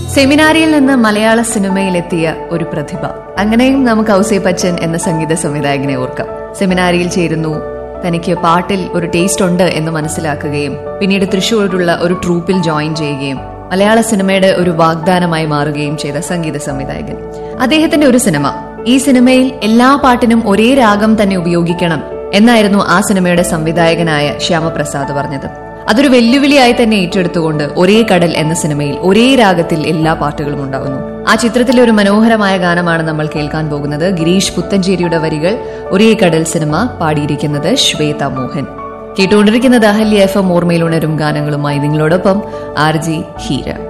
സെമിനാരിയിൽ നിന്ന് മലയാള സിനിമയിലെത്തിയ ഒരു പ്രതിഭ അങ്ങനെയും നമുക്ക് ഔസേപ്പച്ചൻ എന്ന സംഗീത സംവിധായകനെ ഓർക്കാം സെമിനാരിയിൽ ചേരുന്നു തനിക്ക് പാട്ടിൽ ഒരു ടേസ്റ്റ് ഉണ്ട് എന്ന് മനസ്സിലാക്കുകയും പിന്നീട് തൃശ്ശൂരിലുള്ള ഒരു ട്രൂപ്പിൽ ജോയിൻ ചെയ്യുകയും മലയാള സിനിമയുടെ ഒരു വാഗ്ദാനമായി മാറുകയും ചെയ്ത സംഗീത സംവിധായകൻ അദ്ദേഹത്തിന്റെ ഒരു സിനിമ ഈ സിനിമയിൽ എല്ലാ പാട്ടിനും ഒരേ രാഗം തന്നെ ഉപയോഗിക്കണം എന്നായിരുന്നു ആ സിനിമയുടെ സംവിധായകനായ ശ്യാമപ്രസാദ് പറഞ്ഞത് അതൊരു വെല്ലുവിളിയായി തന്നെ ഏറ്റെടുത്തുകൊണ്ട് ഒരേ കടൽ എന്ന സിനിമയിൽ ഒരേ രാഗത്തിൽ എല്ലാ പാട്ടുകളും ഉണ്ടാകുന്നു ആ ചിത്രത്തിലെ ഒരു മനോഹരമായ ഗാനമാണ് നമ്മൾ കേൾക്കാൻ പോകുന്നത് ഗിരീഷ് പുത്തഞ്ചേരിയുടെ വരികൾ ഒരേ കടൽ സിനിമ പാടിയിരിക്കുന്നത് ശ്വേത മോഹൻ കേട്ടുകൊണ്ടിരിക്കുന്നത് അഹല്യ എഫ് എം ഓർമ്മയിൽ ഉണരും ഗാനങ്ങളുമായി നിങ്ങളോടൊപ്പം ആർ ജി ഹീര